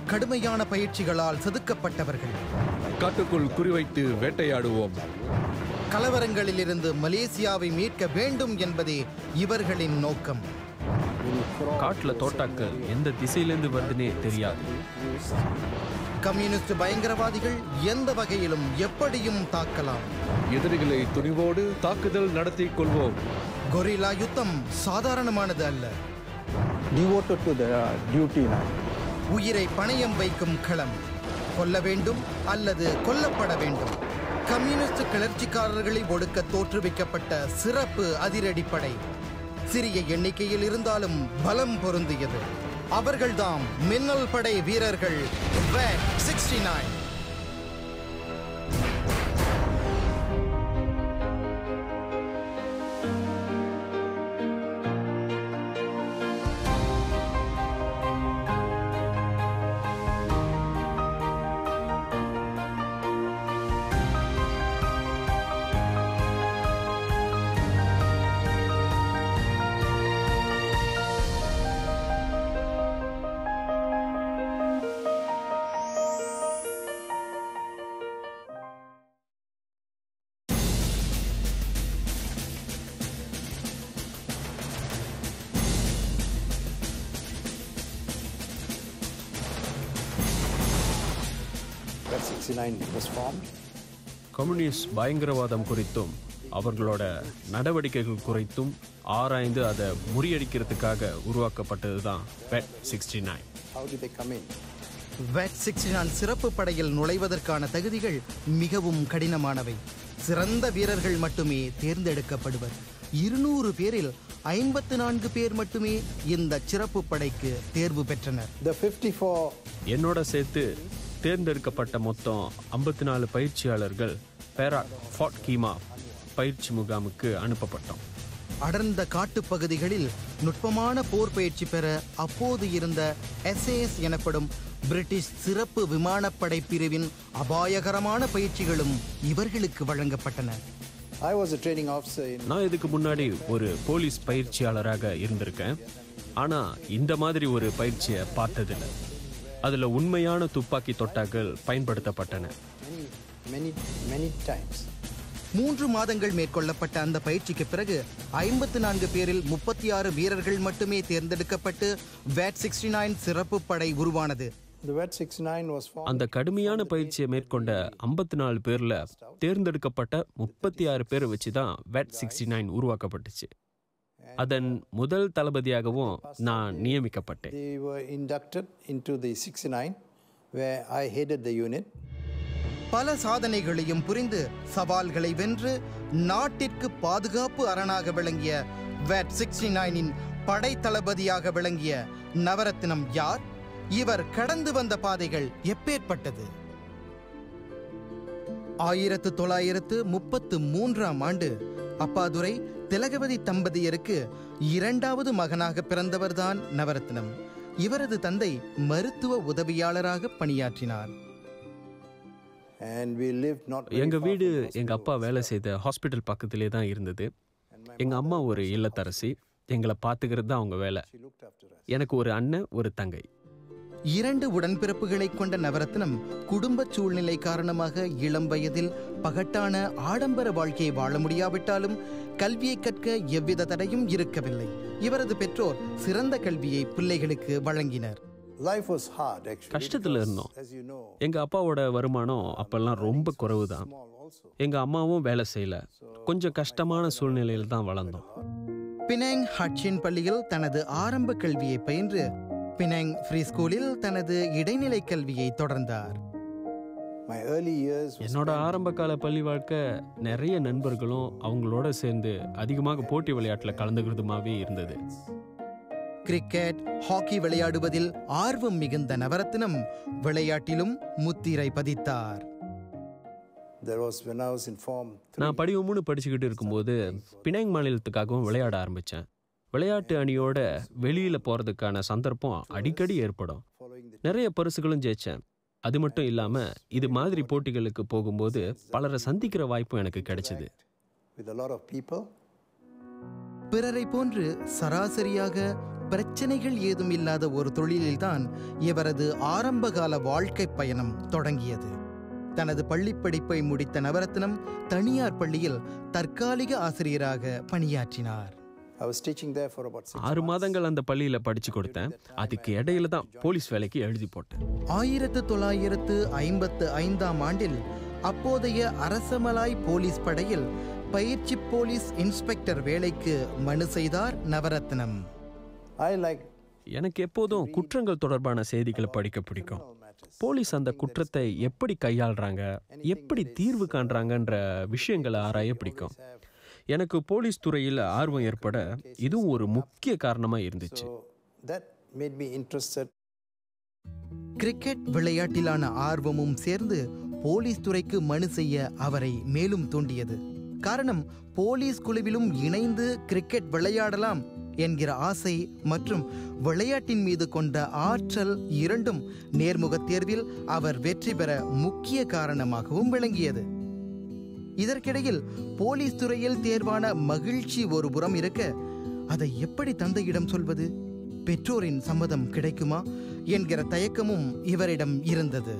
கடுமையான பயிற்சிகளால் செதுக்கப்பட்டவர்கள் காட்டுக்குள் குறிவைத்து வேட்டையாடுவோம் கலவரங்களிலிருந்து மலேசியாவை மீட்க வேண்டும் என்பதே இவர்களின் நோக்கம் காட்டுல தோட்டாக்கள் எந்த திசையிலேருந்து வருதுன்னே தெரியாது கம்யூனிஸ்ட் பயங்கரவாதிகள் எந்த வகையிலும் எப்படியும் தாக்கலாம் எதிரிகளை துணிவோடு தாக்குதல் நடத்தி கொள்வோம் கொரில்லா யுத்தம் சாதாரணமானது அல்ல devoted to the uh, duty now. உயிரை பணயம் வைக்கும் களம் கொல்ல வேண்டும் அல்லது கொல்லப்பட வேண்டும் கம்யூனிஸ்ட் கிளர்ச்சிக்காரர்களை ஒடுக்க தோற்றுவிக்கப்பட்ட சிறப்பு அதிரடிப்படை சிறிய எண்ணிக்கையில் இருந்தாலும் பலம் பொருந்தியது அவர்கள்தாம் மின்னல் படை வீரர்கள் sixty nine That 69 was formed. Communist பயங்கரவாதம் குறித்தும் அவர்களோட நடவடிக்கைகள் குறித்தும் ஆராய்ந்து அதை முறியடிக்கிறதுக்காக உருவாக்கப்பட்டது தான் VAT sixty nine How did they come in? VAT sixty சிறப்பு படையில் நுழைவதற்கான தகுதிகள் மிகவும் கடினமானவை சிறந்த வீரர்கள் மட்டுமே தேர்ந்தெடுக்கப்படுவர் இருநூறு பேரில் ஐம்பத்து நான்கு பேர் மட்டுமே இந்த சிறப்பு படைக்கு தேர்வு பெற்றனர் The 54 என்னோட சேர்த்து தேர்ந்தெடுக்கப்பட்ட மொத்தம் ஐம்பத்தி நாலு பயிற்சியாளர்கள் பேராக் ஃபாட் கீமா பயிற்சி முகாமுக்கு அனுப்பப்பட்டோம் அடர்ந்த காட்டுப்பகுதிகளில் நுட்பமான போர் பயிற்சி பெற அப்போது இருந்த எஸ்ஏஎஸ் எனப்படும் பிரிட்டிஷ் சிறப்பு விமானப்படை பிரிவின் அபாயகரமான பயிற்சிகளும் இவர்களுக்கு வழங்கப்பட்டன I was a training officer in நான் இதுக்கு முன்னாடி ஒரு போலீஸ் பயிற்சியாளராக இருந்திருக்கேன் ஆனா இந்த மாதிரி ஒரு பயிற்சியை பார்த்ததில்ல அதுல உண்மையான துப்பாக்கி தொட்டாக்கள் பயன்படுத்தப்பட்டன many, many, many times. மூன்று மாதங்கள் மேற்கொள்ளப்பட்ட அந்த பயிற்சிக்கு பிறகு ஐம்பத்து நான்கு பேரில் முப்பத்தி ஆறு வீரர்கள் மட்டுமே தேர்ந்தெடுக்கப்பட்டு வேட் சிக்ஸ்டி நைன் சிறப்பு படை உருவானது The VET 69 was formed. அந்த கடுமையான பயிற்சியை மேற்கொண்ட ஐம்பத்தி நாலு பேர்ல தேர்ந்தெடுக்கப்பட்ட முப்பத்தி ஆறு பேரை வச்சு தான் வேட் சிக்ஸ்டி நைன் உருவாக்கப்பட்டுச்சு அதன் முதல் தளபதியாகவும் நான் நியமிக்கப்பட்டேன் They were inducted into the 69, where I headed the unit. பல சாதனைகளையும் புரிந்து சவால்களை வென்று நாட்டிற்கு பாதுகாப்பு அரணாக விளங்கிய வேட் சிக்ஸ்டி நைனின் படை தளபதியாக விளங்கிய நவரத்னம் யார் இவர் கடந்து வந்த பாதைகள் எப்பேற்பட்டது ஆயிரத்து தொள்ளாயிரத்து முப்பத்து மூன்றாம் ஆண்டு அப்பாதுரை திலகவதி தம்பதியருக்கு இரண்டாவது மகனாக பிறந்தவர்தான் நவரத்னம் இவரது தந்தை மருத்துவ உதவியாளராக பணியாற்றினார் And we lived not very எங்க far வீடு from the எங்க அப்பா வேலை செய்த ஹாஸ்பிட்டல் பக்கத்திலே தான் இருந்தது எங்க அம்மா ஒரு இல்லத்தரசி எங்களை பார்த்துக்கிறது தான் அவங்க வேலை She looked after us. எனக்கு ஒரு அண்ணன் ஒரு தங்கை இரண்டு உடன்பிறப்புகளைக் கொண்ட நவரத்னம் குடும்ப சூழ்நிலை காரணமாக இளம் வயதில் பகட்டான ஆடம்பர வாழ்க்கையை வாழ முடியாவிட்டாலும் கல்வியை கற்க எவ்வித தடையும் இருக்கவில்லை இவரது பெற்றோர் சிறந்த கல்வியை பிள்ளைகளுக்கு வழங்கினர் Life was hard actually. கஷ்டத்துல because, இருந்தோம். As you know, எங்க அப்பாவோட வருமானம் அப்பெல்லாம் ரொம்ப குறைவு தான் small also. எங்க அம்மாவும் வேலை செய்யல கொஞ்சம் கஷ்டமான சூழ்நிலையில தான் வளர்ந்தோம் பினாங் ஹட்சின் பள்ளியில் தனது ஆரம்ப கல்வியை பயின்று பினாங் ஃப்ரீ ஸ்கூலில் தனது இடைநிலை கல்வியை தொடர்ந்தார் My early years was என்னோட ஆரம்ப கால பள்ளி வாழ்க்கை நிறைய நண்பர்களும் அவங்களோட சேர்ந்து அதிகமாக போட்டி விளையாட்டுல கலந்துக்கிறதுமாவே இருந்தது கிரிக்கெட் ஹாக்கி விளையாடுவதில் ஆர்வம் மிகுந்த நவரத்னம் விளையாட்டிலும் முத்திரை பதித்தார் there was when I was in form three. நான் படிவு மூணு படிச்சுக்கிட்டு இருக்கும்போது பினாங் மாநிலத்துக்காகவும் விளையாட ஆரம்பிச்சேன் விளையாட்டு அணியோட வெளியில போறதுக்கான சந்தர்ப்பம் அடிக்கடி ஏற்படும் following the நிறைய பரிசுகளும் ஜெயிச்சேன் அது மட்டும் இல்லாம இது மாதிரி போட்டிகளுக்கு போகும்போது பலரை சந்திக்கிற வாய்ப்பும் எனக்கு கிடைச்சது with a lot of people. பிறரை போன்று சராசரியாக பிரச்சனைகள் ஏதும் இல்லாத ஒரு தொழிலில்தான் இவரது ஆரம்பகால வாழ்க்கை பயணம் தொடங்கியது தனது பள்ளிப் படிப்பை முடித்த நவரத்னம் தனியார் பள்ளியில் தற்காலிக ஆசிரியராக பணியாற்றினார் I was teaching there for about six ஆறு மாதங்கள் அந்த பள்ளியில படிச்சு கொடுத்தேன் அதுக்கு இடையில தான் போலீஸ் வேலைக்கு எழுதி போட்டேன் ஆயிரத்து தொள்ளாயிரத்து ஐம்பத்து ஐந்தாம் ஆண்டில் அப்போதைய அரசமலாய் போலீஸ் படையில் பயிற்சி போலீஸ் இன்ஸ்பெக்டர் வேலைக்கு மனு செய்தார் நவரத்னம் I like எனக்கு எப்போதும் குற்றங்கள் தொடர்பான செய்திகளை படிக்க பிடிக்கும் போலீஸ் அந்த குற்றத்தை எப்படி கையாள்றாங்க எப்படி தீர்வு காண்றாங்கன்ற விஷயங்களை ஆராய பிடிக்கும் எனக்கு போலீஸ் துறையில் ஆர்வம் ஏற்பட இதுவும் ஒரு முக்கிய காரணமா இருந்துச்சு so that made me interested. Cricket விளையாட்டிலான ஆர்வமும் சேர்ந்து போலீஸ் துறைக்கு மனு செய்ய அவரை மேலும் தூண்டியது காரணம் போலீஸ் குழுவிலும் இணைந்து கிரிக்கெட் விளையாடலாம் என்கிற ஆசை மற்றும் விளையாட்டின் மீது கொண்ட ஆற்றல் இரண்டும் நேர்முகத் தேர்வில் அவர் வெற்றி பெற முக்கிய காரணமாகவும் விளங்கியது இதற்கிடையில் போலீஸ் துறையில் தேர்வான மகிழ்ச்சி ஒரு புறம் இருக்க அதை எப்படி தந்தையிடம் சொல்வது பெற்றோரின் சம்மதம் கிடைக்குமா என்கிற தயக்கமும் இவரிடம் இருந்தது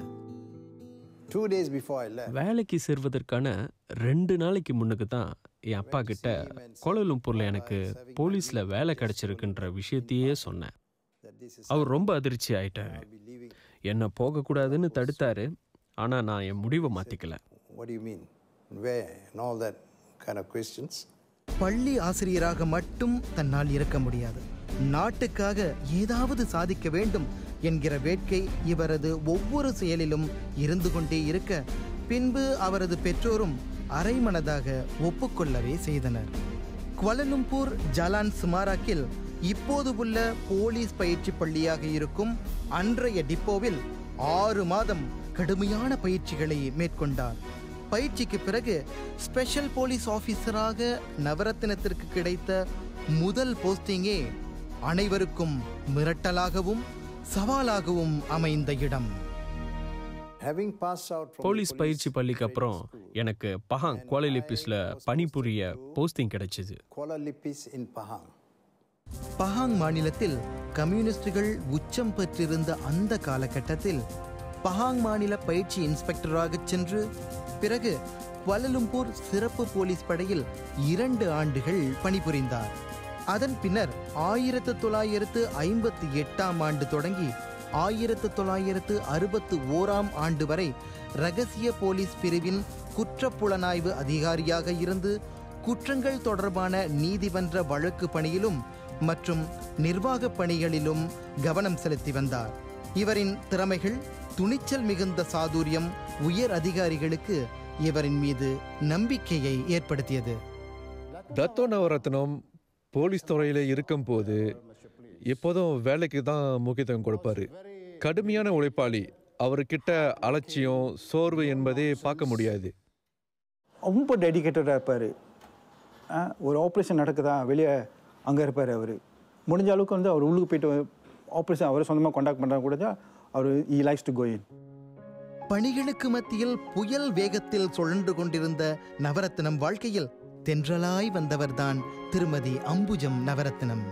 Two days before I left, வேலைக்கு சேர்வதற்கான ரெண்டு நாளைக்கு முன்னுக்கு தான் என் அப்பா கிட்ட கோலலும்பூர்ல எனக்கு போலீஸ்ல வேலை கிடைச்சிருக்குன்ற விஷயத்தையே சொன்னேன் that this is அவர் ரொம்ப அதிர்ச்சி ஆயிட்டாரு I'll be leaving. என்ன போகக்கூடாதுன்னு தடுத்தாரு ஆனா நான் என் முடிவை மாத்திக்கல What do you mean? Where? And all that kind of questions. பள்ளி ஆசிரியராக மட்டும் தன்னால் இருக்க முடியாது நாட்டுக்காக ஏதாவது சாதிக்க வேண்டும் என்கிற வேட்கை இவரது ஒவ்வொரு செயலிலும் இருந்து கொண்டே இருக்க பின்பு அவரது பெற்றோரும் அரைமனதாக ஒப்புக்கொள்ளவே செய்தனர் குவலலும்பூர் ஜலான் சுமாராக்கில் இப்போது உள்ள போலீஸ் பயிற்சி பள்ளியாக இருக்கும் அன்றைய டிப்போவில் ஆறு மாதம் கடுமையான பயிற்சிகளை மேற்கொண்டார் பயிற்சிக்கு பிறகு ஸ்பெஷல் போலீஸ் ஆபீசராக நவரத்தினத்திற்கு கிடைத்த முதல் போஸ்டிங்கே அனைவருக்கும் மிரட்டலாகவும் சவாலாகவும் அமைந்த இடம் Having passed out from police பயிற்சி பள்ளிக்கு அப்புறம் எனக்கு பஹாங் குவாலிலிப்பிஸ்ல பணிபுரிய போஸ்டிங் கிடைச்சது Kuala Lipis in Pahang, Pahang மாநிலத்தில் கம்யூனிஸ்டுகள் உச்சம் பெற்றிருந்த அந்த காலகட்டத்தில் பஹாங் மாநில பயிற்சி இன்ஸ்பெக்டராக சென்று பிறகு குவலலும்பூர் சிறப்பு போலீஸ் படையில் இரண்டு ஆண்டுகள் பணிபுரிந்தார் அதன் பின்னர் ஆயிரத்து தொள்ளாயிரத்து ஐம்பத்தி எட்டாம் ஆண்டு தொடங்கி ஆயிரத்து தொள்ளாயிரத்து அறுபத்து ஓராம் ஆண்டு வரை ரகசிய போலீஸ் பிரிவின் குற்றப்புலனாய்வு அதிகாரியாக இருந்து குற்றங்கள் தொடர்பான நீதிமன்ற வழக்கு பணியிலும் மற்றும் நிர்வாக பணிகளிலும் கவனம் செலுத்தி வந்தார் இவரின் திறமைகள் துணிச்சல் மிகுந்த சாதுரியம் உயர் அதிகாரிகளுக்கு இவரின் மீது நம்பிக்கையை ஏற்படுத்தியது தத்தோ நவரத்னம் போலீஸ் துறையில் இருக்கும்போது எப்போதும் வேலைக்கு தான் முக்கியத்துவம் கொடுப்பாரு கடுமையான உழைப்பாளி அவர்கிட்ட அலட்சியம் சோர்வு என்பதே பார்க்க முடியாது ரொம்ப டெடிக்கேட்டடாக இருப்பார் ஒரு ஆப்ரேஷன் நடக்குதா வெளியே அங்கே இருப்பார் அவர் முடிஞ்ச அளவுக்கு வந்து அவர் உள்ளுக்கு போயிட்டு ஆப்ரேஷன் அவரை சொந்தமாக காண்டாக்ட் பண்ணுறா கூட தான் அவர் ஈ லைக்ஸ் டு கோயின் பணிகளுக்கு மத்தியில் புயல் வேகத்தில் சுழன்று கொண்டிருந்த நவரத்னம் வாழ்க்கையில் தென்றலாய் வந்தவர்தான் திருமதி அம்புஜம் நவரத்னம்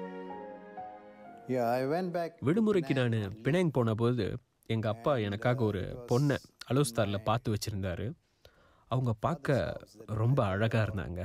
Yeah, I went back. விடுமுறைக்கு நான் பினாங் போன போது எங்க அப்பா எனக்காக ஒரு பொண்ணை அலோஸ்தார்ல பார்த்து வச்சிருந்தாரு அவங்க பார்க்க ரொம்ப அழகா இருந்தாங்க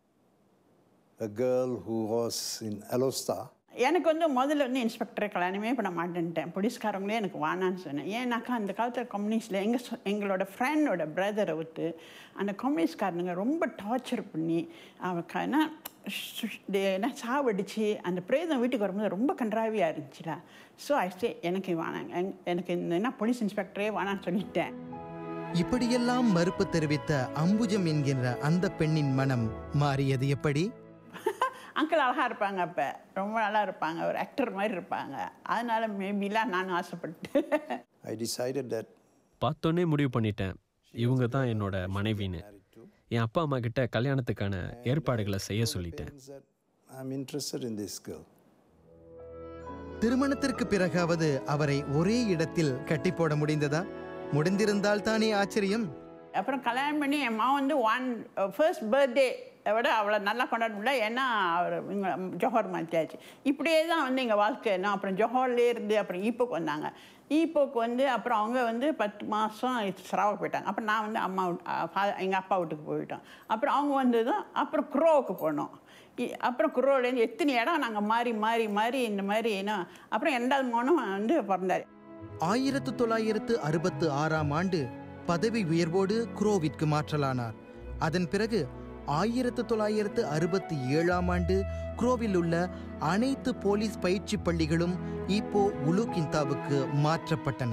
A girl who was in Alostar. எனக்கு வந்து முதல்ல வந்து இன்ஸ்பெக்டரை கல்யாணமே பண்ண மாட்டேன்ட்டேன் போலீஸ்காரங்களே எனக்கு வேணான்னு சொன்னேன் ஏன்னாக்கா அந்த காலத்தில் கம்யூனிஸ்டில் எங்கள் சொ- எங்களோட ஃப்ரெண்டோட பிரதரை விட்டு அந்த கம்யூனிஸ்ட்காரனுங்க ரொம்ப டார்ச்சர் பண்ணி அவன் என்ன சு- டே- என்ன சாவடிச்சு அந்த பிரேதம் வீட்டுக்கு வரும்போது ரொம்ப கன்றாவியாக இருந்துச்சுல ஸோ ஐஸ்டே எனக்கு வேணாங்க எங்- எனக்கு இந்த என்ன போலீஸ் இன்ஸ்பெக்டரே வேணான்னு சொல்லிட்டேன் இப்படியெல்லாம் மறுப்பு தெரிவித்த அம்புஜம் என்கின்ற அந்த பெண்ணின் மனம் மாறியது எப்படி அங்கிள் அழகாக இருப்பாங்க அப்போ ரொம்ப நல்லா இருப்பாங்க ஒரு ஆக்டர் மாதிரி இருப்பாங்க அதனால மேபிலாம் நான் ஆசைப்பட்டு I decided that பார்த்தோன்னே முடிவு பண்ணிட்டேன் இவங்க தான் என்னோட மனைவின்னு என் அப்பா அம்மா கிட்ட கல்யாணத்துக்கான ஏற்பாடுகளை செய்ய சொல்லிட்டேன் that I'm interested in this girl. திருமணத்திற்கு பிறகாவது அவரை ஒரே இடத்தில் கட்டி போட முடிந்ததா முடிந்திருந்தால் தானே ஆச்சரியம் அப்புறம் கல்யாணம் பண்ணி என் அம்மா வந்து ஒன் ஃபர்ஸ்ட் பர்த்டே விட அவ்வளோ நல்லா கொண்டாட முடியல ஏன்னா அவர் இங்கே ஜோஹர் மாற்றியாச்சு இப்படியே தான் வந்து எங்கள் வாழ்க்கை என்ன அப்புறம் ஜோஹர்லேயே இருந்து அப்புறம் ஈப்போக்கு வந்தாங்க ஈப்போக்கு வந்து அப்புறம் அவங்க வந்து பத்து மாதம் சராவுக்கு போயிட்டாங்க அப்புறம் நான் வந்து அம்மா எங்கள் அப்பா வீட்டுக்கு போயிட்டோம் அப்புறம் அவங்க வந்ததும் அப்புறம் குரோவுக்கு போனோம் இ- அப்புறம் குரோலேருந்து எத்தனை இடம் நாங்கள் மாறி மாறி மாறி இந்த மாதிரி என்ன அப்புறம் ரெண்டாவது மோனும் வந்து பிறந்தார் ஆயிரத்து தொள்ளாயிரத்து அறுபத்து ஆறாம் ஆண்டு பதவி உயர்வோடு குரோவிற்கு மாற்றலானார் அதன் பிறகு ஆயிரத்து தொள்ளாயிரத்து அறுபத்தி ஏழாம் ஆண்டு குரோவில் உள்ள அனைத்து போலீஸ் பயிற்சி பள்ளிகளும் இப்போ உலுகிந்தாவுக்கு மாற்றப்பட்டன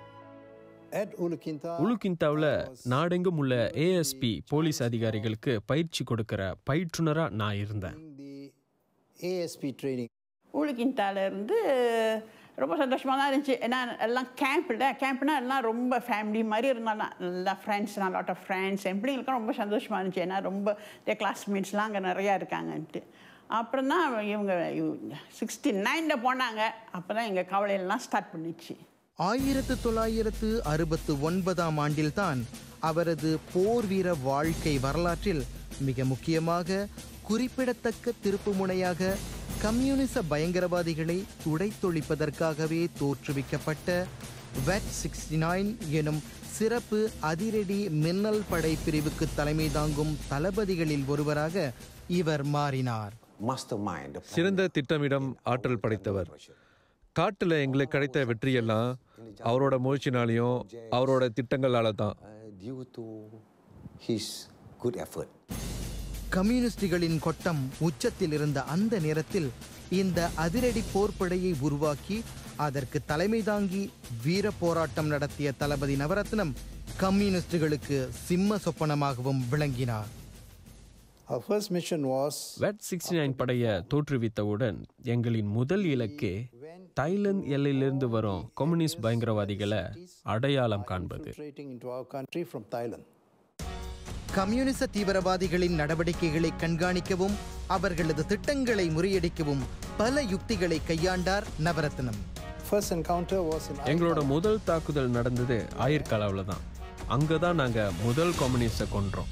At Ulukinta, உலுகிந்தாவில் நாடெங்கும் உள்ள ஏஎஸ்பி போலீஸ் அதிகாரிகளுக்கு பயிற்சி கொடுக்கிற பயிற்றுனரா நான் இருந்தேன் the ASP training. ஊழுக்கின்தால இருந்து ரொம்ப சந்தோஷமாக தான் இருந்துச்சு ஏன்னா எல்லாம் கேம்பில் கேம்ப்னா எல்லாம் ரொம்ப ஃபேமிலி மாதிரி இருந்தாலும் நல்லா ஃப்ரெண்ட்ஸ் நான் லாட் ஆஃப் ஃப்ரெண்ட்ஸ் என் பிள்ளைங்களுக்கும் ரொம்ப சந்தோஷமாக இருந்துச்சு ஏன்னா ரொம்ப கிளாஸ்மேட்ஸ்லாம் அங்கே நிறையா இருக்காங்கன்ட்டு அப்புறம் தான் இவங்க சிக்ஸ்டி நைனில் போனாங்க அப்போ தான் எங்கள் கவலையெல்லாம் ஸ்டார்ட் பண்ணிச்சு ஆயிரத்து தொள்ளாயிரத்து அறுபத்து ஒன்பதாம் ஆண்டில்தான் அவரது போர் வீர வாழ்க்கை வரலாற்றில் மிக முக்கியமாக குறிப்பிடத்தக்க திருப்புமுனையாக கம்யூனிச பயங்கரவாதிகளை துடைத்தொழிப்பதற்காகவே தோற்றுவிக்கப்பட்ட வெட் சிக்ஸ்டி நைன் எனும் சிறப்பு அதிரடி மின்னல் படை பிரிவுக்கு தலைமை தாங்கும் தளபதிகளில் ஒருவராக இவர் மாறினார் mastermind. the சிறந்த திட்டமிடம் ஆற்றல் படைத்தவர் காட்டுல எங்களுக்கு கிடைத்த வெற்றியெல்லாம் அவரோட முயற்சினாலையும் அவரோட திட்டங்களால தான் uh, due to his good effort. கம்யூனிஸ்டுகளின் கொட்டம் உச்சத்தில் இருந்த அந்த நேரத்தில் இந்த அதிரடி போர்ப்படையை உருவாக்கி அதற்கு தலைமை தாங்கி வீர போராட்டம் நடத்திய தளபதி நவரத்னம் கம்யூனிஸ்டுகளுக்கு சிம்ம சொப்பனமாகவும் விளங்கினார் Our first mission was VAT sixty nine படையை தோற்றுவித்தவுடன் எங்களின் முதல் இலக்கே தாய்லாந்து எல்லையிலிருந்து வரும் கம்யூனிஸ்ட் பயங்கரவாதிகளை அடையாளம் காண்பது infiltrating into our country from Thailand. கம்யூனிச தீவிரவாதிகளின் நடவடிக்கைகளை கண்காணிக்கவும் அவர்களது திட்டங்களை முறியடிக்கவும் பல யுக்திகளை கையாண்டார் நவரத்னம் First encounter was in எங்களோட முதல் தாக்குதல் நடந்தது ஆயிர்காலாவில் தான் அங்கே தான் நாங்கள் முதல் கம்யூனிஸ்டை கொன்றோம்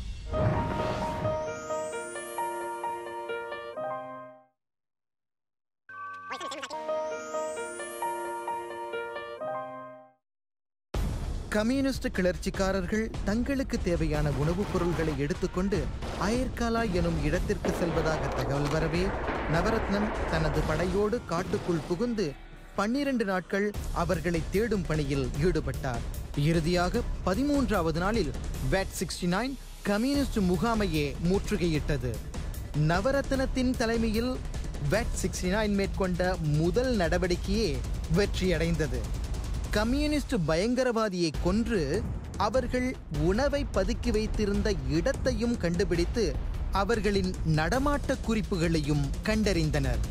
கம்யூனிஸ்ட் கிளர்ச்சிக்காரர்கள் தங்களுக்கு தேவையான உணவுப் பொருள்களை எடுத்துக்கொண்டு அயர்காலா எனும் இடத்திற்கு செல்வதாக தகவல் வரவே நவரத்னம் தனது படையோடு காட்டுக்குள் புகுந்து பன்னிரண்டு நாட்கள் அவர்களை தேடும் பணியில் ஈடுபட்டார் இறுதியாக பதிமூன்றாவது நாளில் வேட் சிக்ஸ்டி நைன் கம்யூனிஸ்ட் முகாமையே முற்றுகையிட்டது நவரத்னத்தின் தலைமையில் வேட் சிக்ஸ்டி நைன் மேற்கொண்ட முதல் நடவடிக்கையே வெற்றியடைந்தது கம்யூனிஸ்ட் பயங்கரவாதியை கொன்று அவர்கள் உணவை பதுக்கி வைத்திருந்த இடத்தையும் கண்டுபிடித்து அவர்களின் நடமாட்ட குறிப்புகளையும் கண்டறிந்தனர்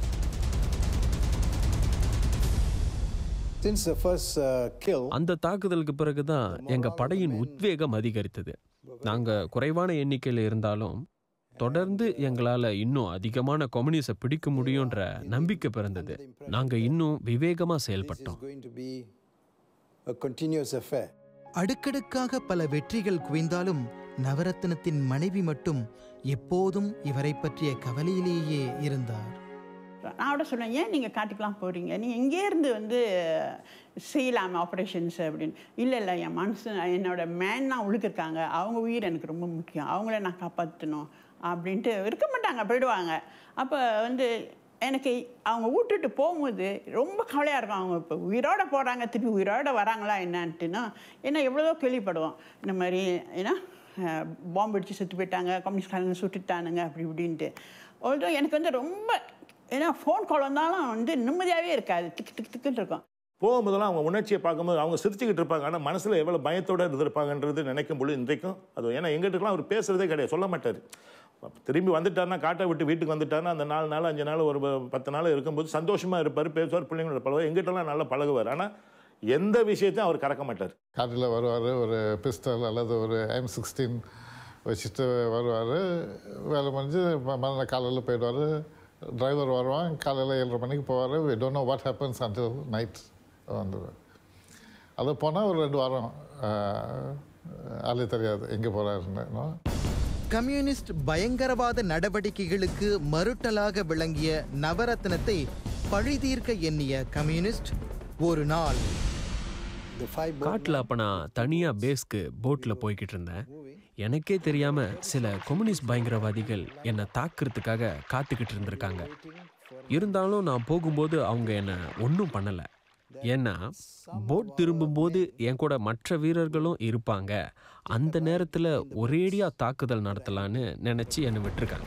Since the first uh, kill, அந்த தாக்குதலுக்கு பிறகுதான் எங்க படையின் உத்வேகம் அதிகரித்தது நாங்க குறைவான எண்ணிக்கையில் இருந்தாலும் தொடர்ந்து எங்களால இன்னும் அதிகமான கம்யூனிஸ்ட பிடிக்க முடியும்ன்ற நம்பிக்கை பிறந்தது நாங்க இன்னும் விவேகமா this is செயல்பட்டோம் going to be a continuous affair. அடுக்கடுக்காக பல வெற்றிகள் குவிந்தாலும் நவரத்னத்தின் மனைவி மட்டும் எப்போதும் இவரை பற்றிய கவலையிலேயே இருந்தார் நான் கூட சொன்னேன் ஏன் நீங்கள் காட்டுக்கெலாம் போகிறீங்க நீங்கள் இங்கேருந்து வந்து செய்யலாமே ஆப்ரேஷன்ஸ் அப்படின்னு இல்லை இல்லை என் மனசு என்னோட மேன்லாம் உழுக்கிருக்காங்க அவங்க உயிர் எனக்கு ரொம்ப முக்கியம் அவங்கள நான் காப்பாற்றணும் அப்படின்ட்டு இருக்க மாட்டாங்க போயிடுவாங்க அப்போ வந்து எனக்கு அவங்க விட்டுட்டு போகும்போது ரொம்ப கவலையாக இருக்கும் அவங்க இப்போ உயிரோட போகிறாங்க திருப்பி உயிரோட வராங்களா என்னன்ட்டுன்னா ஏன்னா எவ்வளோ கேள்விப்படுவோம் இந்த மாதிரி ஏன்னா பாம்பு அடித்து செத்து போயிட்டாங்க கம்யூனிஸ்ட்காரங்க சுட்டுட்டானுங்க அப்படி இப்படின்ட்டு although எனக்கு வந்து ரொம்ப ஏன்னா ஃபோன் கால் வந்தாலும் வந்து நிம்மதியாகவே இருக்காது திக்கு திக்கு திக்குன்னு இருக்கும் போகும்போதெல்லாம் அவங்க உணர்ச்சியை பார்க்கும்போது அவங்க சிரிச்சுக்கிட்டு இருப்பாங்க ஆனால் மனசில் எவ்வளோ பயத்தோட இருந்திருப்பாங்கன்றது நினைக்கும் பொழுது இன்றைக்கும் அது ஏன்னா எங்கிட்டலாம் அவர் பேசுறதே கிடையாது சொல்ல மாட்டார் திரும்பி வந்துட்டாருன்னா காட்டை விட்டு வீட்டுக்கு வந்துட்டாருன்னா அந்த நாலு நாள் அஞ்சு நாள் ஒரு ப- பத்து நாள் இருக்கும்போது சந்தோஷமாக இருப்பார் பேசுவார் பிள்ளைங்களோட பழகுவார் எங்கிட்டலாம் நல்லா பழகுவார் ஆனால் எந்த விஷயத்தையும் அவர் கறக்க மாட்டார் காட்டில் வருவார் ஒரு பிஸ்டல் அல்லது ஒரு எம் சிக்ஸ்டீன் வச்சுட்டு வருவார் வேலை முடிஞ்சு ம- மறுநாள் காலையில் போயிடுவார் டிரைவர் வருவான் காலையில் ஏழரை மணிக்கு போவார் we don't know what happens until night வந்துடுவார் அது போனால் ஒரு ரெண்டு வாரம் ஆளே தெரியாது எங்கே போகிறாருன்னு கம்யூனிஸ்ட் பயங்கரவாத நடவடிக்கைகளுக்கு மறுட்டலாக விளங்கிய நவரத்னத்தை பழிதீர்க்க எண்ணிய கம்யூனிஸ்ட் ஒரு நாள் The five boat காட்டில் அப்போ நான் தனியாக பேஸ்க்கு போட்டில் போய்கிட்டு இருந்தேன் எனக்கே தெரியாம சில கம்யூனிஸ்ட் பயங்கரவாதிகள் என்னை தாக்குறதுக்காக காத்துக்கிட்டு இருந்திருக்காங்க இருந்தாலும் நான் போகும்போது அவங்க என்னை ஒன்றும் பண்ணலை ஏன்னா போட் திரும்பும்போது என் கூட மற்ற வீரர்களும் இருப்பாங்க அந்த நேரத்தில் ஒரேடியாக தாக்குதல் நடத்தலான்னு நினச்சி என்னை விட்டுருக்காங்க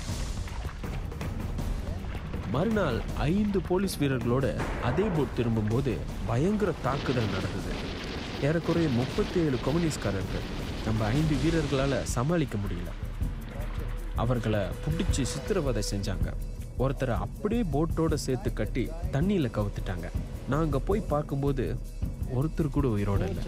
மறுநாள் ஐந்து போலீஸ் வீரர்களோட அதே போட் திரும்பும்போது பயங்கர தாக்குதல் நடந்தது ஏறக்குறைய முப்பத்தி ஏழு கம்யூனிஸ்ட்காரர்கள் நம்ம ஐந்து வீரர்களால் சமாளிக்க முடியல அவர்களை பிடிச்சி சித்திரவதை செஞ்சாங்க ஒருத்தரை அப்படியே போட்டோட சேர்த்து கட்டி தண்ணியில் கவுத்துட்டாங்க நான் அங்கே போய் பார்க்கும்போது ஒருத்தர் கூட உயிரோட இல்லை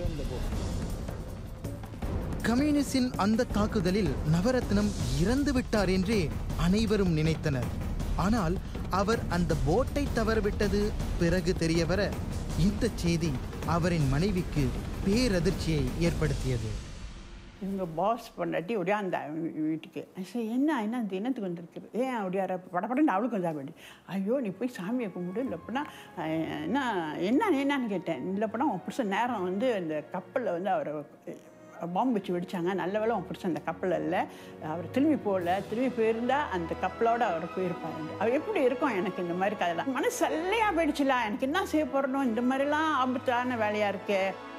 கம்யூனிஸ்டின் அந்த தாக்குதலில் நவரத்னம் இறந்து விட்டார் என்றே அனைவரும் நினைத்தனர் ஆனால் அவர் அந்த போட்டை தவறவிட்டது பிறகு தெரியவர இந்த செய்தி அவரின் மனைவிக்கு பேரதிர்ச்சியை ஏற்படுத்தியது இவங்க பாஸ் பொண்டாட்டி ஒடியா அந்த வீட்டுக்கு சரி என்ன என்ன அந்த இனத்துக்கு வந்திருக்குது ஏன் அப்படியார படப்படன்னு அவளுக்கு வந்தா வேண்டி ஐயோ நீ போய் சாமியை கும்பிடு இல்லைப்பனா என்ன என்ன என்னன்னு கேட்டேன் இல்லைப்பனா உன் புருஷன் நேரம் வந்து அந்த கப்பலில் வந்து அவரை பாம்பு வச்சு வெடிச்சாங்க நல்ல வேளை உன் புருஷன் அந்த கப்பலில் இல்லை அவர் திரும்பி போகல திரும்பி போயிருந்தா அந்த கப்பலோட அவர் போயிருப்பாரு அவர் எப்படி இருக்கும் எனக்கு இந்த மாதிரி கதைலாம் மனசு சல்லையா போயிடுச்சுல எனக்கு என்ன செய்ய போறணும் இந்த மாதிரிலாம் ஆபத்தான வேலையா இருக்கே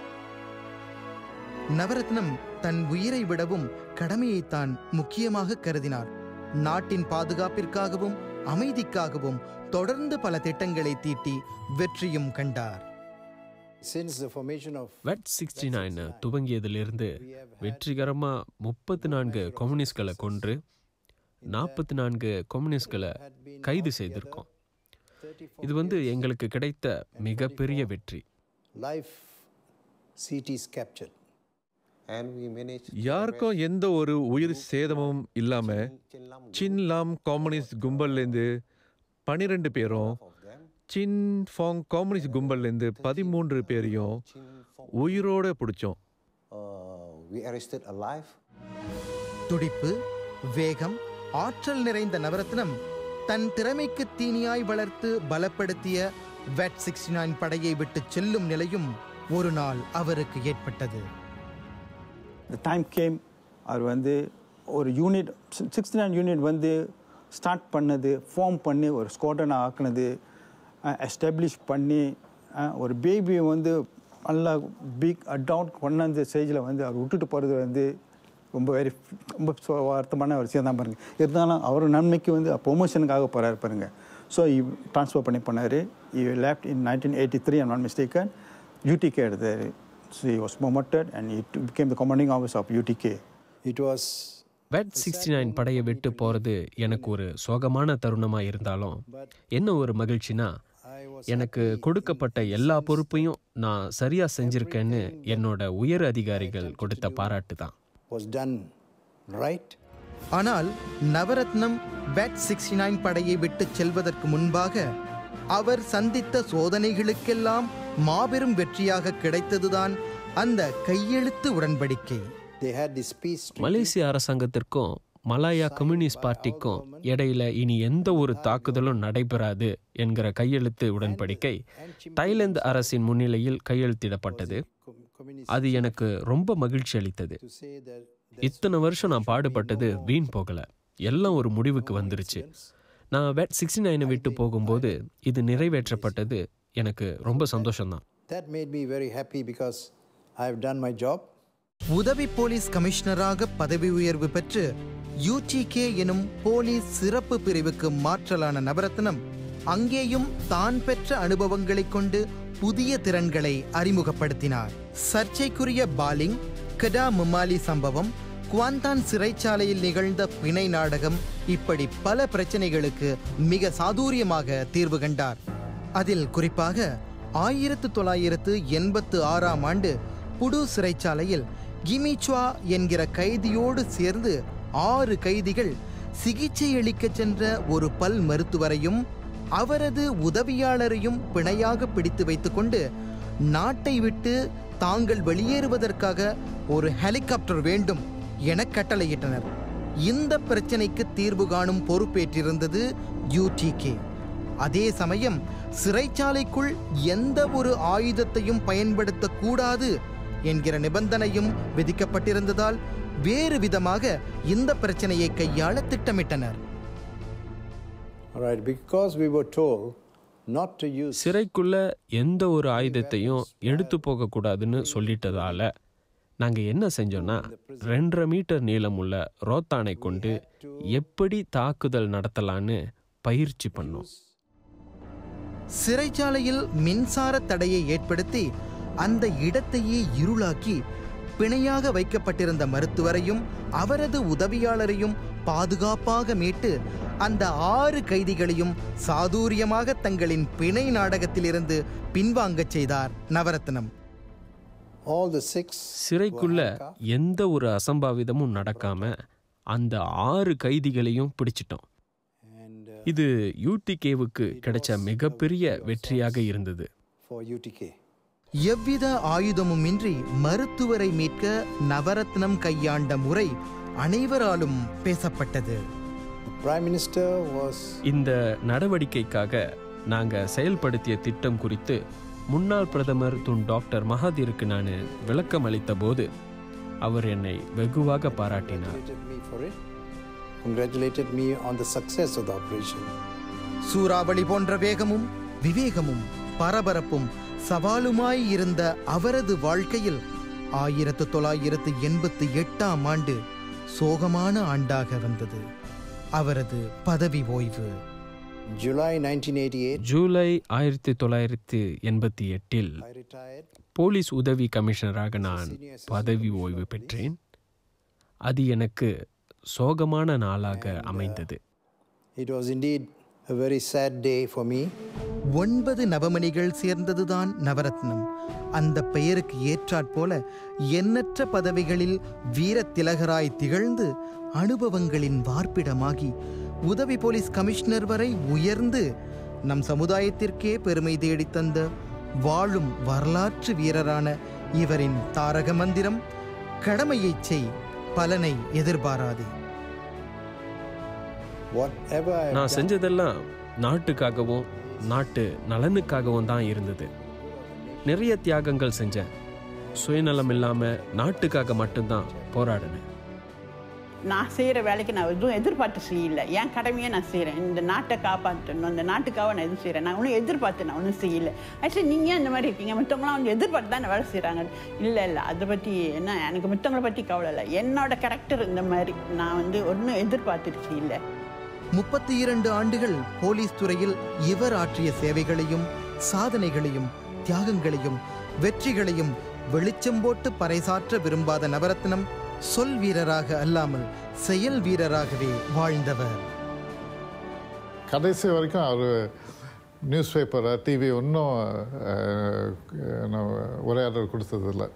நவரத்னம் தன் உயிரை விடவும் கடமையைத்தான் முக்கியமாக கருதினார் நாட்டின் பாதுகாப்பிற்காகவும் அமைதிக்காகவும் தொடர்ந்து பல திட்டங்களை தீட்டி வெற்றியும் கண்டார் Since the formation of VAT sixty nine துவங்கியதிலிருந்து வெற்றிகரமாக முப்பத்தி நான்கு கம்யூனிஸ்ட்களை கொன்று நாற்பத்தி நான்கு கம்யூனிஸ்ட்களை கைது செய்திருக்கோம் இது வந்து எங்களுக்கு கிடைத்த மிகப்பெரிய வெற்றி life cities captured, And we managed யாருக்கும் எந்த ஒரு உயிர் சேதமும் இல்லாம சின்லாம் கம்யூனிஸ்ட் கும்பல்லேருந்து பனிரெண்டு பேரும் சின் ஃபாங் கம்யூனிஸ்ட் கும்பல்லேருந்து பதிமூன்று பேரையும் உயிரோட பிடிச்சோம் uh, we arrested alive துடிப்பு வேகம் ஆற்றல் நிறைந்த நவரத்னம் தன் திறமைக்கு தீனியாய் வளர்த்து பலப்படுத்திய வெட் சிக்ஸ்டி நைன் படையை விட்டு செல்லும் நிலையும் ஒரு நாள் அவருக்கு ஏற்பட்டது the டைம் கேம் அவர் வந்து ஒரு யூனிட் சிக்ஸ்டி நைன் யூனிட் வந்து ஸ்டார்ட் பண்ணது ஃபார்ம் பண்ணி ஒரு ஸ்குவாடனை ஆக்குனது எஸ்டாப்ளிஷ் பண்ணி அஹ், ஒரு பேபியை வந்து நல்லா பிக் அடவுட் கொண்டாந்து ஸ்டேஜில் வந்து அவர் விட்டுட்டு போகிறது வந்து ரொம்ப வெரி ரொம்ப சு- வருத்தமான ஒரு விஷயம் தான் பாருங்க இருந்தாலும் அவர் நன்மைக்கு வந்து ப்ரொமோஷனுக்காக போகிறாரு பாருங்க ஸோ ட்ரான்ஸ்ஃபர் பண்ணி பண்ணார் he left in nineteen eighty three and not mistaken UTK எடுத்தார் so he was promoted and he became the commanding officer of UTK. it was VAT sixty nine படையை விட்டு போகிறது எனக்கு ஒரு சோகமான தருணமாக இருந்தாலும் என்ன ஒரு மகிழ்ச்சினா எனக்கு கொடுக்கப்பட்ட எல்லா பொறுப்பையும் நான் சரியாக செஞ்சுருக்கேன்னு என்னோட உயர் அதிகாரிகள் கொடுத்த பாராட்டு தான் was done right. ஆனால் நவரத்னம் பேட் சிக்ஸ்டி நைன் படையை விட்டு செல்வதற்கு முன்பாக அவர் சந்தித்த சோதனைகளுக்கெல்லாம் மாபெரும் வெற்றியாக கிடைத்ததுதான் அந்த கையெழுத்து உடன்படிக்கை They had this peace treaty. மலேசிய அரசாங்கத்திற்கும் மலாயா கம்யூனிஸ்ட் பார்ட்டிக்கும் இடையில இனி எந்த ஒரு தாக்குதலும் நடைபெறாது என்கிற கையெழுத்து உடன்படிக்கை தைலந்து அரசின் முன்னிலையில் கையெழுத்திடப்பட்டது அது எனக்கு ரொம்ப மகிழ்ச்சி அளித்தது to say that இத்தனை வருஷம் நான் பாடுபட்டது வீண் போகல எல்லாம் ஒரு முடிவுக்கு வந்துருச்சு நான் வெட் சிக்ஸ்டி நைனை விட்டு போகும்போது இது நிறைவேற்றப்பட்டது எனக்கு ரொம்ப சந்தோஷம்தான் that made me very happy because I've done my job. உதவி போலீஸ் கமிஷனராக பதவி உயர்வு பெற்று யூடிகே எனும் போலீஸ் சிறப்பு பிரிவுக்கு மாற்றலான நவரத்னம் அங்கேயும் தான் பெற்ற அனுபவங்களைக் கொண்டு புதிய திறன்களை அறிமுகப்படுத்தினார் சர்ச்சைக்குரிய பாலிங் கெடா முமாலி சம்பவம் குவாந்தான் சிறைச்சாலையில் நிகழ்ந்த பிணை நாடகம் இப்படி பல பிரச்சனைகளுக்கு மிக சாதுரியமாக தீர்வு கண்டார் அதில் குறிப்பாக ஆயிரத்து தொள்ளாயிரத்து எண்பத்து ஆறாம் ஆண்டு புடு சிறைச்சாலையில் கிமிச்வா என்கிற கைதியோடு சேர்ந்து ஆறு கைதிகள் சிகிச்சை அளிக்கச் சென்ற ஒரு பல் மருத்துவரையும் அவரது உதவியாளரையும் பிணையாக பிடித்து வைத்துக்கொண்டு நாட்டை விட்டு தாங்கள் வெளியேறுவதற்காக ஒரு ஹெலிகாப்டர் வேண்டும் என கட்டளையிட்டனர் இந்த பிரச்சனைக்கு தீர்வு காணும் பொறுப்பேற்றிருந்தது யூடிகே அதே சமயம் சிறைச்சாலைக்குள் எந்த ஒரு ஆயுதத்தையும் பயன்படுத்தக்கூடாது என்கிற நிபந்தனையும் விதிக்கப்பட்டிருந்ததால் வேறு விதமாக இந்த பிரச்சனையை கையாள திட்டமிட்டனர் All right, because we were told not to use சிறைக்குள்ள எந்த ஒரு ஆயுதத்தையும் எடுத்து போகக்கூடாதுன்னு சொல்லிட்டதால நாங்க என்ன செஞ்சோம்னா ரெண்டரை மீட்டர் நீளமுள்ள ரோத்தானை கொண்டு எப்படி தாக்குதல் நடத்தலான்னு பயிற்சி பண்ணோம் சிறைச்சாலையில் மின்சார தடையை ஏற்படுத்தி அந்த இடத்தையே இருளாக்கி பிணையாக வைக்கப்பட்டிருந்த மருத்துவரையும் அவரது உதவியாளரையும் பாதுகாப்பாக மீட்டு அந்த ஆறு கைதிகளையும் சாதுரியமாக தங்களின் பிணை நாடகத்திலிருந்து பின்வாங்கச் செய்தார் நவரத்னம் all the six சிறைக்குள்ள எந்த ஒரு அசம்பாவிதமும் நடக்காம அந்த ஆறு கைதிகளையும் பிடிச்சிட்டோம் இது யூடிகேவுக்கு கிடைச்ச மிகப்பெரிய வெற்றியாக இருந்தது for UTK. எவ்வித ஆயுதமுமின்றி மருத்துவரை மீட்க நவரத்னம் கையாண்ட முறை அனைவராலும் பேசப்பட்டது Prime Minister was இந்த நடவடிக்கைக்காக நாங்க செயல்படுத்திய திட்டம் குறித்து முன்னாள் பிரதமர் துன் டாக்டர் மகாதீருக்கு நான் விளக்கம் அளித்த போது அவர் என்னை வெகுவாக பாராட்டினார் congratulated me for it, congratulated me on the success of the operation. சூறாவளி போன்ற வேகமும் விவேகமும் பரபரப்பும் சவாலுமாய் இருந்த அவரது வாழ்க்கையில் ஆயிரத்து தொள்ளாயிரத்து எண்பத்தி எட்டாம் ஆண்டு சோகமான ஆண்டாக வந்தது அவரது பதவி ஓய்வு July 1988, ஜூலை ஆயிரத்தி தொள்ளாயிரத்தி எண்பத்தி எட்டில் I retired. போலீஸ் உதவி கமிஷனராக நான் பதவி ஓய்வு பெற்றேன் அது எனக்கு சோகமான நாளாக அமைந்தது It was indeed a very sad day for me. ஒன்பது நவமணிகள் சேர்ந்ததுதான் நவரத்னம் அந்த பெயருக்கு ஏற்றாற்போல எண்ணற்ற பதவிகளில் வீரத்திலகராய் திகழ்ந்து அனுபவங்களின் வார்ப்பிடமாகி உதவி போலீஸ் கமிஷனர் வரை உயர்ந்து நம் சமுதாயத்திற்கே பெருமை தேடித் தந்த வாழும் வரலாற்று வீரரான இவரின் தாரக மந்திரம் கடமையைச் செய் பலனை எதிர்பாராதே Whatever I have நான் done, செஞ்சதெல்லாம் நாட்டுக்காகவும் நாட்டு நலனுக்காகவும் தான் இருந்தது நிறைய தியாகங்கள் செஞ்சேன் சுயநலம் இல்லாம நாட்டுக்காக மட்டும்தான் போராடினேன் நான் செய்கிற வேலைக்கு நான் எதுவும் எதிர்பார்த்து செய்யல என் கடமையை நான் செய்கிறேன் இந்த நாட்டை காப்பாற்றணும் இந்த நாட்டுக்காக நான் எதுவும் செய்கிறேன் நான் ஒன்றும் எதிர்பார்த்து நான் ஒன்றும் செய்யல ஆக்சுவலி நீங்கள் ஏன் இந்த மாதிரி இருக்கீங்க மற்றவங்களாம் வந்து எதிர்பார்த்து தான் வேலை செய்கிறாங்க இல்லை இல்லை அதை பற்றி என்ன எனக்கு மற்றவங்கள பற்றி கவலை இல்லை என்னோட கேரக்டர் இந்த மாதிரி நான் வந்து ஒன்றும் எதிர்பார்த்துட்டு செய்யல முப்பத்தி இரண்டு ஆண்டுகள் போலீஸ் துறையில் இவர் ஆற்றிய சேவைகளையும் சாதனைகளையும் தியாகங்களையும் வெற்றிகளையும் வெளிச்சம் போட்டு பறைசாற்ற விரும்பாத நவரத்னம் சொல் வீரராக அல்லாமல் செயல் வீரராகவே வாழ்ந்தவர் கடைசி வரைக்கும் அவர் நியூஸ் பேப்பரை டிவி ஒன்றும் உரையாடல் கொடுத்ததில்ல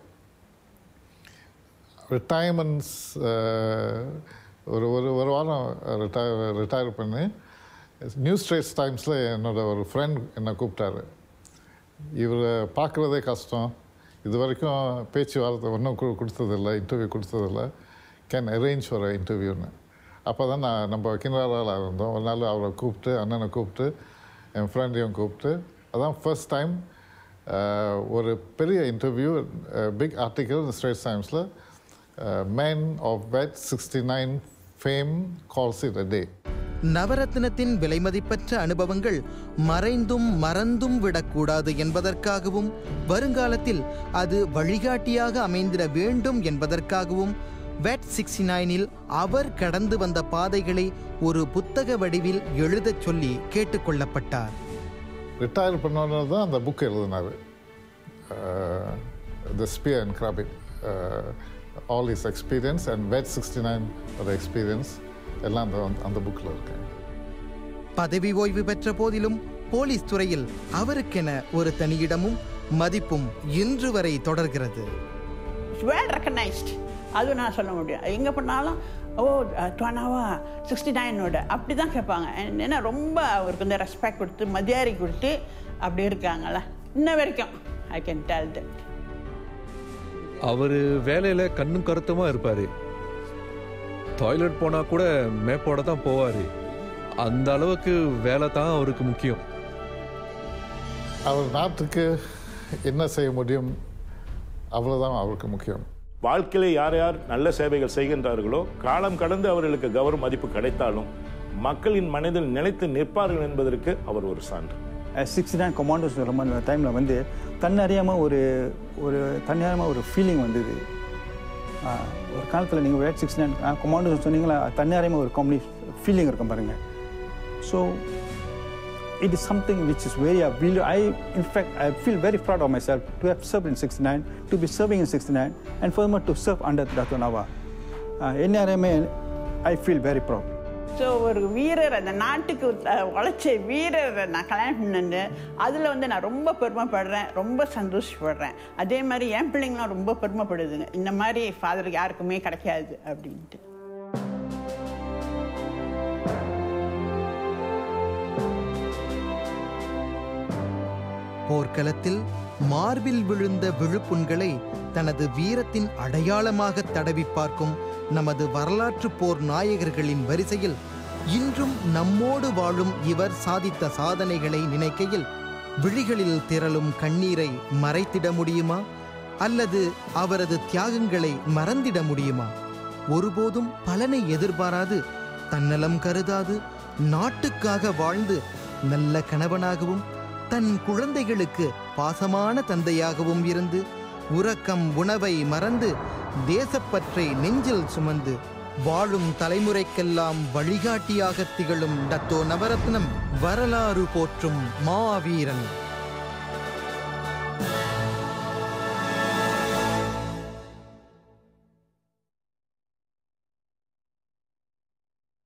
ரிட்டையர்மெண்ட்ஸ் ஒரு ஒரு ஒரு வாரம் ரிட்டையர் ரிட்டையர் பண்ணி நியூஸ் ஸ்ட்ரேட்ஸ் டைம்ஸில் என்னோட ஒரு ஃப்ரெண்ட் என்னை கூப்பிட்டாரு இவரை பார்க்குறதே கஷ்டம் இது வரைக்கும் பேச்சுவார்த்தை ஒன்றும் கு கொடுத்ததில்ல இன்டர்வியூ கொடுத்ததில்ல கேன் அரேஞ்ச் ஃபார் இன்டர்வியூன்னு அப்போ தான் நான் நம்ம கிணறாவில் இருந்தோம் ஒரு நாள் அவரை கூப்பிட்டு அண்ணனை கூப்பிட்டு என் ஃப்ரெண்டையும் கூப்பிட்டு அதான் ஃபர்ஸ்ட் டைம் ஒரு பெரிய இன்டர்வியூ பிக் ஆர்டிக்கல் ஸ்ட்ரேட் டைம்ஸில் man of VAT sixty nine fame calls it a day நவரத்னத்தின் விலைமதிப்பற்ற அனுபவங்கள் மறைந்தும் மறந்தும் விடக்கூடாது என்பதற்காகவும் வருங்காலத்தில் அது வழிகாட்டியாக அமைந்திட வேண்டும் என்பதற்காகவும் வெட் சிக்ஸ்டி நைனில் அவர் கடந்து வந்த பாதைகளை ஒரு புத்தக வடிவில் எழுதச் சொல்லி கேட்டுக்கொள்ளப்பட்டார் ரிட்டையர் பண்ணோன்னு தான் அந்த புக் எழுதினார் த ஸ்பியர் அண்ட் கிராபிட் all is experience and wet sixty nine experience எல்லாம் அந்த அந்த புக்கில் இருக்கு பதவி ஓய்வு பெற்ற போதிலும் போலீஸ் துறையில் அவருக்கென ஒரு தனியிடமும் மதிப்பும் இன்று வரை தொடர்கிறது வெல் ரெக்கனைஸ்ட் அதுவும் நான் சொல்ல முடியும் எங்கே பண்ணாலும் ஓ டுவனாவா சிக்ஸ்டி நைனோட அப்படி தான் கேட்பாங்க And ஏன்னா ரொம்ப அவருக்கு வந்து ரெஸ்பெக்ட் கொடுத்து மரியாதை கொடுத்து அப்படி இருக்காங்கள இன்ன வரைக்கும் ஐ கேன் டெல் தட் அவர் வேலையில் கண்ணும் கருத்துமா இருப்பார் டாய்லெட் போனா கூட மேப்போட தான் போவாரு அந்த அளவுக்கு வேலை தான் அவருக்கு முக்கியம் அவர் நாட்டுக்கு என்ன செய்ய முடியும் அவ்வளோதான் அவருக்கு முக்கியம் வாழ்க்கையில யார் யார் நல்ல சேவைகள் செய்கின்றார்களோ காலம் கடந்து அவர்களுக்கு கௌரவ மதிப்பு கிடைத்தாலும் மக்களின் மனதில் நிலைத்து நிற்பார்கள் என்பதற்கு அவர் ஒரு சான்று சிக்ஸ்டி நைன் கமாண்டோஸ் ரொம்ப டைமில் வந்து தன்னறியாமல் ஒரு ஒரு தன்னறியாமல் ஒரு ஃபீலிங் வந்தது ஆஹ், ஒரு காலத்தில் நீங்கள் வேட் சிக்ஸ்டி நைன் கமாண்டோஸ் சொன்னீங்களா தன்னறியாமல் ஒரு காமெடி ஃபீலிங் இருக்கும் பாருங்கள் so it is something which is very appeal. I, in fact, I feel very proud of myself to have served in 69, to be serving in 69, and furthermore to serve under Dr. Nawa. Uh, NRMA, I feel very proud. So ஒரு வீரர் அந்த நாட்டுக்கு அஹ், உழைச்ச வீரரை நான் கல்யாணம் பண்ணேன்னு அதில் வந்து நான் ரொம்ப பெருமைப்படுறேன் ரொம்ப சந்தோஷப்படுறேன் அதே மாதிரி என் பிள்ளைங்களாம் ரொம்ப பெருமைப்படுதுங்க இந்த மாதிரி ஃபாதர் யாருக்குமே கிடைக்காது அப்படின்ட்டு போர்க்களத்தில் மார்பில் விழுந்த விழுப்புண்களை தனது வீரத்தின் அடையாளமாக தடவி பார்க்கும் நமது வரலாற்று போர் நாயகர்களின் வரிசையில் இன்றும் நம்மோடு வாழும் இவர் சாதித்த சாதனைகளை நினைக்கையில் விழிகளில் திரளும் கண்ணீரை மறைத்திட முடியுமா அல்லது அவரது தியாகங்களை மறந்திட முடியுமா ஒருபோதும் பலனை எதிர்பாராது தன்னலம் கருதாது நாட்டுக்காக வாழ்ந்து நல்ல கணவனாகவும் தன் குழந்தைகளுக்கு பாசமான தந்தையாகவும் இருந்து உறக்கம் உணவை மறந்து தேசப்பற்றை நெஞ்சில் சுமந்து வாழும் தலைமுறைக்கெல்லாம் வழிகாட்டியாக திகழும் டத்தோ நவரத்னம் வரலாறு போற்றும் மாவீரன்